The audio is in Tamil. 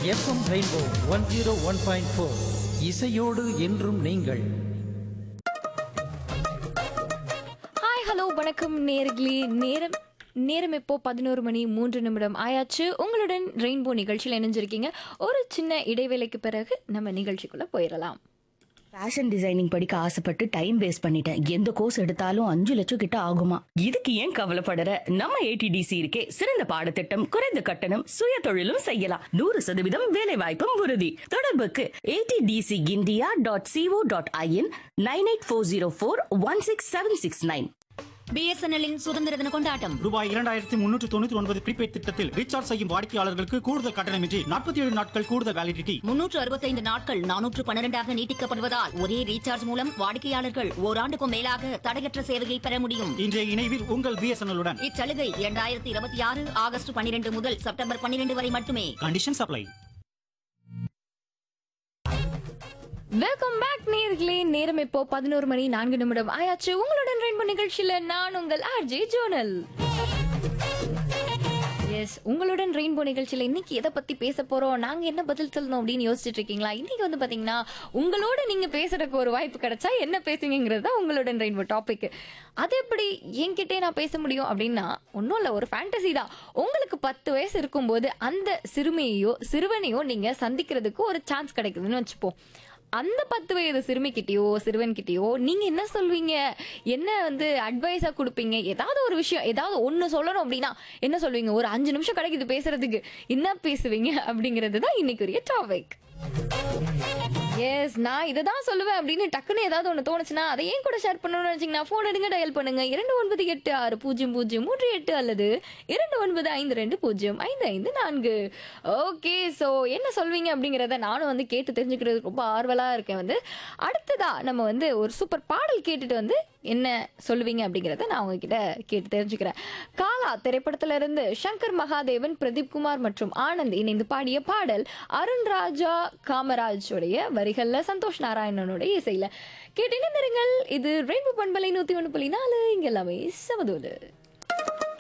FM Rainbow one zero one point four இசையோடு என்றும் நீங்கள் ஹாய் ஹலோ வணக்கம் நேர்களே நேரம் நேரம் இப்போ பதினோரு மணி மூன்று நிமிடம் ஆயாச்சு உங்களுடன் ரெயின்போ நிகழ்ச்சியில் இணைஞ்சிருக்கீங்க ஒரு சின்ன இடைவேளைக்கு பிறகு நம்ம நிகழ்ச்சிக்குள்ள போயிடலாம் ஃபேஷன் டிசைனிங் படிக்க ஆசைப்பட்டு டைம் வேஸ்ட் பண்ணிட்டேன் எந்த கோர்ஸ் எடுத்தாலும் அஞ்சு லட்சம் கிட்ட ஆகுமா இதுக்கு ஏன் கவலைப்படற நம்ம ஏடிடிசி இருக்கே சிறந்த பாடத்திட்டம் குறைந்த கட்டணம் சுய தொழிலும் செய்யலாம் நூறு சதவீதம் வேலை வாய்ப்பும் உறுதி தொடர்புக்கு ATDC India dot CO dot IN nine eight four zero four one six seven six nine பிஎஸ்என்எல்லின் சுதந்திர தின கொண்டாட்டம் ரூபாய் இரண்டாயிரத்தி முன்னூற்று தொண்ணூற்றி ஒன்பது ப்ரீபெய்ட் திட்டத்தில் ரீசார்ஜ் செய்யும் வாடிக்கையாளர்களுக்கு கூடுதல் கட்டணமின்றி நாற்பத்தி ஏழு நாட்கள் கூடுதல் வேலிடிட்டி முன்னூற்று அறுபத்தைந்து நாட்கள் நானூற்று பன்னிரண்டாக நீட்டிக்கப்படுவதால் ஒரே ரீசார்ஜ் மூலம் வாடிக்கையாளர்கள் ஓராண்டுக்கும் மேலாக தடையற்ற சேவையை பெற முடியும் இன்றைய இணைவில் உங்கள் பிஎஸ்என்எல் உடன் இச்சலுகை இரண்டாயிரத்தி இருபத்தி ஆறு ஆகஸ்ட் பன்னிரண்டு முதல் செப்டம்பர் பன்னிரண்டு வரை மட்டுமே கண்டிஷன் சப்ளை வெல்கம் பேக் நேர்களே நேரம் இப்போ பதினோரு மணி நான்கு நிமிடம் ஆயாச்சு உங்களுடன் ரெயின்போ நிகழ்ச்சியில நான் உங்கள் ஆர்ஜே ஜோனல் எஸ் உங்களுடன் ரெயின்போ நிகழ்ச்சியில் இன்னைக்கு எதை பத்தி பேச போறோம் நாங்க என்ன பதில் சொல்லணும் அப்படின்னு யோசிச்சுட்டு இருக்கீங்களா இன்னைக்கு வந்து பாத்தீங்கன்னா உங்களோட நீங்க பேசுறதுக்கு ஒரு வாய்ப்பு கிடைச்சா என்ன பேசுவீங்கிறது தான் உங்களுடன் ரெயின்போ டாபிக் அது எப்படி என்கிட்டே நான் பேச முடியும் அப்படின்னா ஒன்றும் இல்லை ஒரு ஃபேண்டசி தான் உங்களுக்கு பத்து வயசு இருக்கும்போது அந்த சிறுமியையோ சிறுவனையோ நீங்க சந்திக்கிறதுக்கு ஒரு சான்ஸ் கிடைக்குதுன்னு வச்சுப்போம் அந்த பத்து வயது சிறுமிக்கிட்டயோ சிறுவன்கிட்டயோ நீங்க என்ன சொல்வீங்க என்ன வந்து அட்வைஸா கொடுப்பீங்க ஏதாவது ஒரு விஷயம் ஏதாவது ஒண்ணு சொல்லணும் அப்படின்னா என்ன சொல்வீங்க ஒரு அஞ்சு நிமிஷம் கிடைக்குது பேசுறதுக்கு என்ன பேசுவீங்க அப்படிங்கிறது தான் இன்னைக்குரிய டாபிக் எஸ் நான் இதை தான் சொல்லுவேன் அப்படின்னு டக்குன்னு ஏதாவது ஒன்று தோணுச்சுன்னா அதை ஏன் கூட ஷேர் பண்ணணும்னு வச்சிங்கன்னா ஃபோன் எடுங்க டயல் பண்ணுங்க இரண்டு ஒன்பது எட்டு ஆறு பூஜ்ஜியம் பூஜ்ஜியம் மூன்று எட்டு அல்லது இரண்டு ஒன்பது ஐந்து ரெண்டு பூஜ்ஜியம் ஐந்து ஐந்து நான்கு ஓகே ஸோ என்ன சொல்வீங்க அப்படிங்கிறத நானும் வந்து கேட்டு தெரிஞ்சுக்கிறது ரொம்ப ஆர்வலாக இருக்கேன் வந்து அடுத்ததா நம்ம வந்து ஒரு சூப்பர் பாடல் கேட்டுட்டு வந்து என்ன சொல்லுவீங்க அப்படிங்கிறத நான் உங்ககிட்ட கேட்டு தெரிஞ்சுக்கிறேன் காலா திரைப்படத்துல இருந்து சங்கர் மகாதேவன் பிரதீப் குமார் மற்றும் ஆனந்த் இணைந்து பாடிய பாடல் அருண் ராஜா காமராஜ் உடைய வரிகள்ல சந்தோஷ் நாராயணனுடைய இசையில கேட்டு இணைந்திருங்கள் இது ரெயின்போ பண்பலை நூத்தி ஒன்று புள்ளி நாலு இங்க எல்லாமே சமதூடு